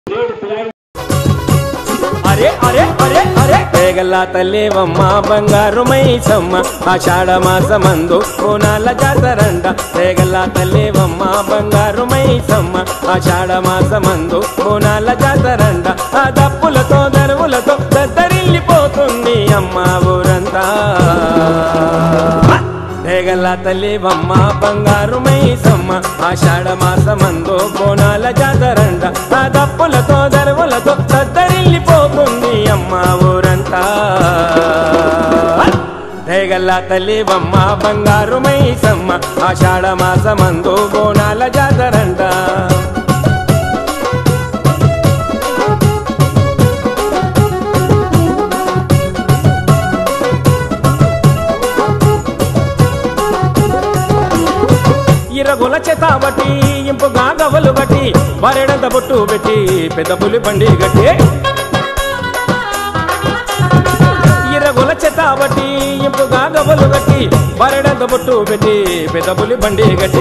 అరే అరే అరే అరే పేగల్లా తల్లేవమ్మ బంగారు మైసమ్మ ఆషాఢ మాసమందు కోనాల జాతరండ పేగల్లా తల్లేవమ్మ బంగారు మైసమ్మ ఆషాఢ మాసమందు కోనాల జాతరండ ఆ దప్పులతో దరువులతో దద్దరిల్లిపోతుంది అమ్మ ఊరంతా పేగల్ల తల్లివమ్మ బంగారు మైసమ్మ ఆషాఢ మాసమందు బోనాల జాతరండ ఆ దప్పులతో దరువులతో సద్దరిల్లిపోతుంది అమ్మ ఊరంతా పేగల్ల తల్లివమ్మ బంగారు మైసమ్మ ఆషాఢ మాసమందు బోనాల జాతరంట ఇరగుల చెతాబట్టి ఇంపుగా గవలు బట్టి వరెడంత బొట్టు పెట్టి పెద్ద పులి బండి గట్టి ఇరగుల చెతాబట్టి ఇంపుగా గవలు గట్టి వరెడంత బొట్టు పెట్టి పెద్ద పులి బండి గట్టి